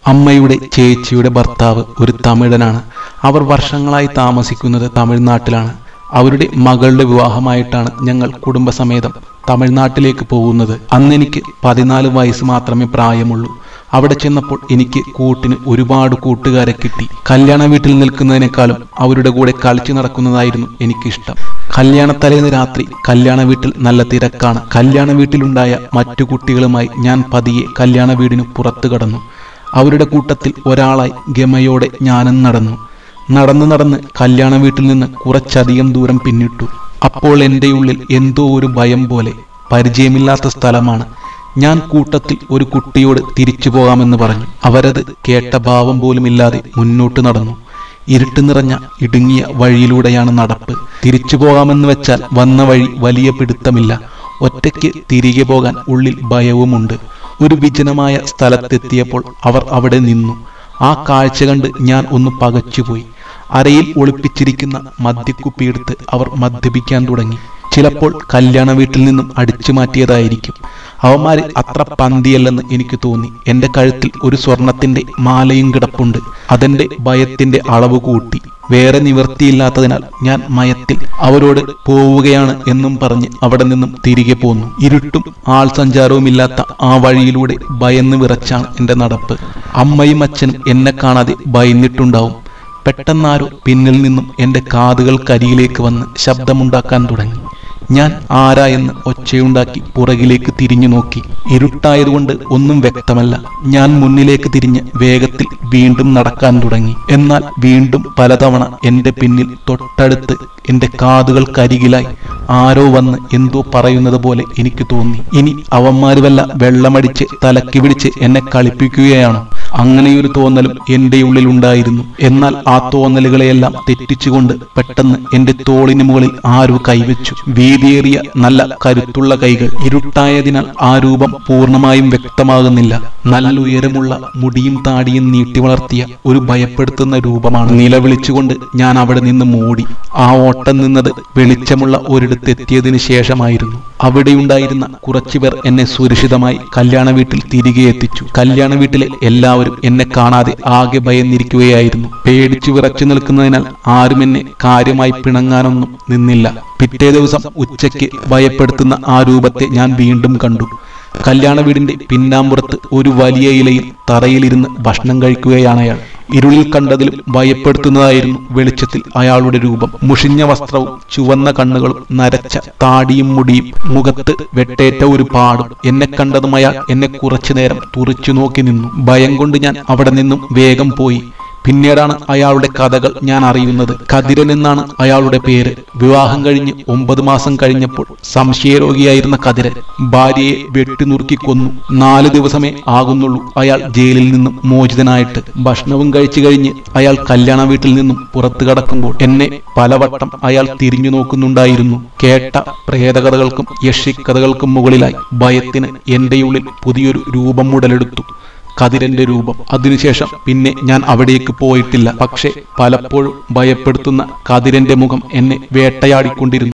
അമ്മയുടെ ചേച്ചിയുടെ ഭർത്താവ് ഒരു തമിഴനാണ് അവർ വർഷങ്ങളായി താമസിക്കുന്നത് തമിഴ്നാട്ടിലാണ് അവരുടെ മകളുടെ വിവാഹമായിട്ടാണ് ഞങ്ങൾ കുടുംബസമേതം തമിഴ്നാട്ടിലേക്ക് പോകുന്നത് അന്ന് എനിക്ക് പതിനാല് വയസ്സ് മാത്രമേ പ്രായമുള്ളൂ അവിടെ ചെന്നപ്പോൾ എനിക്ക് കൂട്ടിന് ഒരുപാട് കൂട്ടുകാരെ കിട്ടി കല്യാണ വീട്ടിൽ നിൽക്കുന്നതിനേക്കാളും അവരുടെ കൂടെ കളിച്ചു നടക്കുന്നതായിരുന്നു എനിക്കിഷ്ടം കല്യാണത്തലേന്ന് രാത്രി കല്യാണ വീട്ടിൽ നല്ല തിരക്കാണ് കല്യാണ വീട്ടിലുണ്ടായ മറ്റു കുട്ടികളുമായി ഞാൻ പതിയെ കല്യാണ വീടിന് പുറത്തു കടന്നു അവരുടെ കൂട്ടത്തിൽ ഒരാളായി ഗമയോടെ ഞാനും നടന്നു നടന്നു നടന്ന് കല്യാണ വീട്ടിൽ നിന്ന് കുറച്ചധികം ദൂരം പിന്നിട്ടു അപ്പോൾ എൻ്റെ ഉള്ളിൽ എന്തോ ഒരു ഭയം പോലെ പരിചയമില്ലാത്ത സ്ഥലമാണ് ഞാൻ കൂട്ടത്തിൽ ഒരു കുട്ടിയോട് തിരിച്ചു പോകാമെന്ന് പറഞ്ഞു അവരത് കേട്ട ഭാവം പോലുമില്ലാതെ മുന്നോട്ട് നടന്നു ഇരുട്ട് നിറഞ്ഞ ഇടുങ്ങിയ വഴിയിലൂടെയാണ് നടപ്പ് തിരിച്ചു പോകാമെന്ന് വെച്ചാൽ വന്ന വഴി വലിയ പിടുത്തമില്ല ഒറ്റയ്ക്ക് തിരികെ പോകാൻ ഉള്ളിൽ ഭയവുമുണ്ട് ഒരു വിജനമായ സ്ഥലത്തെത്തിയപ്പോൾ അവർ അവിടെ നിന്നു ആ കാഴ്ച കണ്ട് ഞാൻ ഒന്ന് പകച്ചുപോയി അരയിൽ ഒളിപ്പിച്ചിരിക്കുന്ന മദ്യക്കുപ്പിയെടുത്ത് അവർ മദ്യപിക്കാൻ തുടങ്ങി ചിലപ്പോൾ കല്യാണ വീട്ടിൽ നിന്നും അടിച്ചു മാറ്റിയതായിരിക്കും അവന്മാര് അത്ര പന്തിയല്ലെന്ന് എനിക്ക് തോന്നി എന്റെ കഴുത്തിൽ ഒരു സ്വർണത്തിന്റെ മാലയും കിടപ്പുണ്ട് അതെന്റെ ഭയത്തിന്റെ അളവ് കൂട്ടി വേറെ നിവൃത്തിയില്ലാത്തതിനാൽ ഞാൻ മയത്തിൽ അവരോട് പോവുകയാണ് എന്നും പറഞ്ഞ് അവിടെ നിന്നും തിരികെ പോന്നു ഇരുട്ടും ആൾ സഞ്ചാരവുമില്ലാത്ത ആ വഴിയിലൂടെ ഭയന്ന് വിറച്ചാണ് എന്റെ നടപ്പ് അമ്മയും അച്ഛനും എന്നെ കാണാതെ ഭയന്നിട്ടുണ്ടാവും പെട്ടെന്നാരോ പിന്നിൽ നിന്നും എന്റെ കാതുകൾക്കരിയിലേക്ക് വന്ന് ശബ്ദമുണ്ടാക്കാൻ തുടങ്ങി ഞാൻ ആരാ എന്ന് ഒച്ചയുണ്ടാക്കി പുറകിലേക്ക് തിരിഞ്ഞു നോക്കി ഇരുട്ടായതുകൊണ്ട് ഒന്നും വ്യക്തമല്ല ഞാൻ മുന്നിലേക്ക് തിരിഞ്ഞ് വേഗത്തിൽ വീണ്ടും നടക്കാൻ തുടങ്ങി എന്നാൽ വീണ്ടും പലതവണ എന്റെ പിന്നിൽ തൊട്ടടുത്ത് എന്റെ കാതുകൾക്കരികിലായി ആരോ വന്ന് എന്തോ പറയുന്നത് പോലെ എനിക്ക് തോന്നി ഇനി അവന്മാര് വല്ല വെള്ളമടിച്ച് തലക്കി പിടിച്ച് എന്നെ കളിപ്പിക്കുകയാണോ അങ്ങനെയൊരു തോന്നലും എന്റെ ഉള്ളിൽ ഉണ്ടായിരുന്നു എന്നാൽ ആ തോന്നലുകളെയെല്ലാം തെറ്റിച്ചുകൊണ്ട് പെട്ടെന്ന് എന്റെ തോളിന് മുകളിൽ ആരോ കൈവച്ചു വീതിയേറിയ നല്ല കരുത്തുള്ള കൈകൾ ഇരുട്ടായതിനാൽ ആ രൂപം പൂർണ്ണമായും വ്യക്തമാകുന്നില്ല നല്ല ഉയരമുള്ള മുടിയും താടിയും നീട്ടി വളർത്തിയ ഒരു ഭയപ്പെടുത്തുന്ന രൂപമാണ് നിലവിളിച്ചുകൊണ്ട് ഞാൻ അവിടെ നിന്ന് മൂടി ആ ഓട്ടം നിന്നത് വെളിച്ചമുള്ള ഒരിടത്തെത്തിയതിനു ശേഷമായിരുന്നു അവിടെയുണ്ടായിരുന്ന കുറച്ചുപേർ എന്നെ സുരക്ഷിതമായി കല്യാണ വീട്ടിൽ തിരികെ എത്തിച്ചു കല്യാണ വീട്ടിലെ എല്ലാവരും എന്നെ കാണാതെ ആകെ ഭയന്നിരിക്കുകയായിരുന്നു പേടിച്ചു വിറച്ചു നിൽക്കുന്നതിനാൽ ആരും എന്നെ കാര്യമായി പിണങ്ങാനൊന്നും നിന്നില്ല പിറ്റേ ദിവസം ഉച്ചയ്ക്ക് ഭയപ്പെടുത്തുന്ന ആ രൂപത്തെ ഞാൻ വീണ്ടും കണ്ടു കല്യാണ വീടിന്റെ പിന്നാമ്പുറത്ത് ഒരു വലിയ ഇലയിൽ തറയിലിരുന്ന് ഭക്ഷണം കഴിക്കുകയാണ് അയാൾ ഇരുളിൽ കണ്ടതിലും ഭയപ്പെടുത്തുന്നതായിരുന്നു വെളിച്ചത്തിൽ അയാളുടെ രൂപം മുഷിഞ്ഞ വസ്ത്രവും ചുവന്ന കണ്ണുകളും നരച്ച താടിയും മുടിയും മുഖത്ത് വെട്ടേറ്റ ഒരു പാടും എന്നെ കണ്ടതും അയാൾ എന്നെ കുറച്ചു നേരം തുറച്ചു നോക്കി നിന്നു ഭയം കൊണ്ട് ഞാൻ അവിടെ നിന്നും വേഗം പോയി പിന്നീടാണ് അയാളുടെ കഥകൾ ഞാൻ അറിയുന്നത് കതിരൻ എന്നാണ് അയാളുടെ പേര് വിവാഹം കഴിഞ്ഞ് ഒമ്പത് മാസം കഴിഞ്ഞപ്പോൾ സംശയരോഗിയായിരുന്ന കതിരൻ ഭാര്യയെ വെട്ടിനുറുക്കി കൊന്നു നാല് ദിവസമേ ആകുന്നുള്ളൂ അയാൾ ജയിലിൽ നിന്നും മോചിതനായിട്ട് ഭക്ഷണവും കഴിച്ചു കഴിഞ്ഞ് അയാൾ കല്യാണ വീട്ടിൽ നിന്നും പുറത്തു കടക്കുമ്പോൾ എന്നെ പലവട്ടം അയാൾ തിരിഞ്ഞു നോക്കുന്നുണ്ടായിരുന്നു കേട്ട പ്രേതകഥകൾക്കും യക്ഷിക്കഥകൾക്കും മുകളിലായി ഭയത്തിന് എന്റെ ഉള്ളിൽ പുതിയൊരു രൂപം ഉടലെടുത്തു കതിരന്റെ രൂപം അതിനുശേഷം പിന്നെ ഞാൻ അവിടേക്ക് പോയിട്ടില്ല പക്ഷെ പലപ്പോഴും ഭയപ്പെടുത്തുന്ന കതിരന്റെ മുഖം എന്നെ വേട്ടയാടിക്കൊണ്ടിരുന്നു